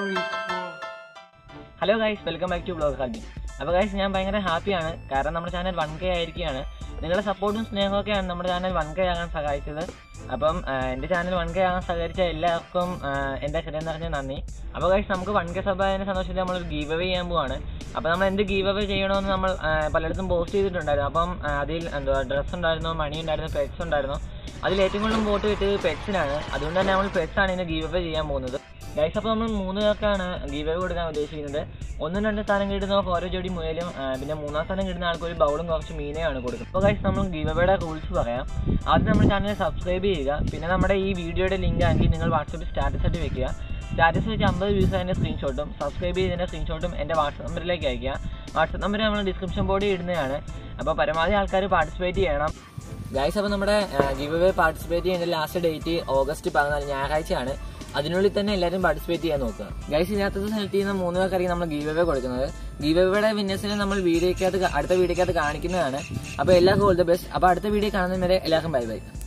hello guys welcome back to blog ഹാൽബി അപ്പോൾ guys ഞാൻ ഭയങ്കര ഹാപ്പിയാണ് കാരണം നമ്മുടെ ചാനൽ വൺ കെ ആയിരിക്കുകയാണ് നിങ്ങളുടെ സപ്പോർട്ടും സ്നേഹമൊക്കെയാണ് നമ്മുടെ ചാനൽ വൺ കെ ആകാൻ സഹായിച്ചത് അപ്പം ആ, എൻ്റെ ചാനൽ വൺ കെ ആകാൻ സഹകരിച്ച എല്ലാവർക്കും ആ, എൻ്റെ ഹൃദയം നിറഞ്ഞ നന്ദി അപ്പോൾ ഗൈസ് നമുക്ക് വൺ കെ സഭായതിനെ സന്തോഷത്തിൽ നമ്മളൊരു ഗീവ് അവേ ചെയ്യാൻ പോവാണ് അപ്പോൾ നമ്മൾ എന്ത് ഗീവ് അവേ ചെയ്യണമെന്ന് നമ്മൾ ആ, പലയിടത്തും പോസ്റ്റ് ചെയ്തിട്ടുണ്ടായിരുന്നു അപ്പം ആ, അതിൽ എന്തുവാ ഡ്രസ്സ് ഉണ്ടായിരുന്നു മണി ഉണ്ടായിരുന്നു പെറ്റ്സ് ഉണ്ടായിരുന്നു അതിൽ ഏറ്റവും കൂടുതൽ വോട്ട് കിട്ടിയത് പെറ്റ്സിനാണ് അതുകൊണ്ട് തന്നെ നമ്മൾ പെറ്റ്സ് ആണ് ഇന്ന് ഗീവ് അവേ ചെയ്യാൻ പോകുന്നത് ഗൈസ് അപ്പോൾ നമ്മൾ മൂന്ന് പേർക്കാണ് ഗീവ് അവേ കൊടുക്കാൻ ഉദ്ദേശിക്കുന്നത് ഒന്നും രണ്ട് സ്ഥാനം കിട്ടുന്നവർക്ക് ഓരോ ജോഡി മുയലും ആ, പിന്നെ മൂന്നാം സ്ഥാനം കിട്ടുന്ന ആൾക്ക് ഒരു ബൗളും കുറച്ച് മീനെയാണ് കൊടുക്കുന്നത് അപ്പോൾ ഗൈസ് നമ്മൾ ഗീവ് അവയുടെ റൂൾസ് പറയാം ആദ്യം നമ്മുടെ ചാനൽ സബ്സ്ക്രൈബ് ചെയ്യുക പിന്നെ നമ്മുടെ ഈ വീഡിയോയുടെ ലിങ്ക് ആണെങ്കിൽ നിങ്ങൾ വാട്സപ്പിൽ സ്റ്റാറ്റസ് ആയിട്ട് വെക്കുക സ്റ്റാറ്റസ് വെച്ച് അമ്പത് വ്യൂസ് അതിൻ്റെ സ്ക്രീൻഷോട്ടും സബ്സ്ക്രൈബ് ചെയ്തതിൻ്റെ സ്ക്രീൻഷോട്ടും എൻ്റെ വാട്സപ്പ് നമ്പറിലേക്ക് അയക്കുക വാട്സപ്പ് നമ്പർ നമ്മൾ ഡിസ്ക്രിപ്ഷൻ ബോർഡിൽ ഇടുന്നതാണ് അപ്പോൾ പരമാവധി ആൾക്കാർ പാർട്ടിസിപ്പേറ്റ് ചെയ്യണം ഗൈസ് അപ്പോൾ നമ്മുടെ ഗിവ് അവേ പാർട്ടിസിപ്പേറ്റ് ചെയ്യുന്ന ലാസ്റ്റ് ഡേറ്റ് ഓഗസ്റ്റ് പതിനാല് ഞായറാഴ്ചയാണ് അതിനുള്ളിൽ തന്നെ എല്ലാവരും പാർട്ടിസിപ്പേറ്റ് ചെയ്യാൻ നോക്കുക ഗൈസ് ഇതിനകത്ത് സെലക്ട് ചെയ്യുന്ന മൂന്ന് പേർക്കായിരിക്കും നമ്മൾ ഗീവ് അവേ കൊടുക്കുന്നത് ഗീവ് അവയുടെ വിന്നേഴ്സിനെ നമ്മൾ വീഡിയോക്കകത്ത് അടുത്ത വീഡിയോക്കകത്ത് കാണിക്കുന്നതാണ് അപ്പോൾ എല്ലാവർക്കും ഓൾ ദ ബെസ്റ്റ് അപ്പോൾ അടുത്ത വീഡിയോ കാണുന്നവരെ എല്ലാവർക്കും ബൈ ബൈ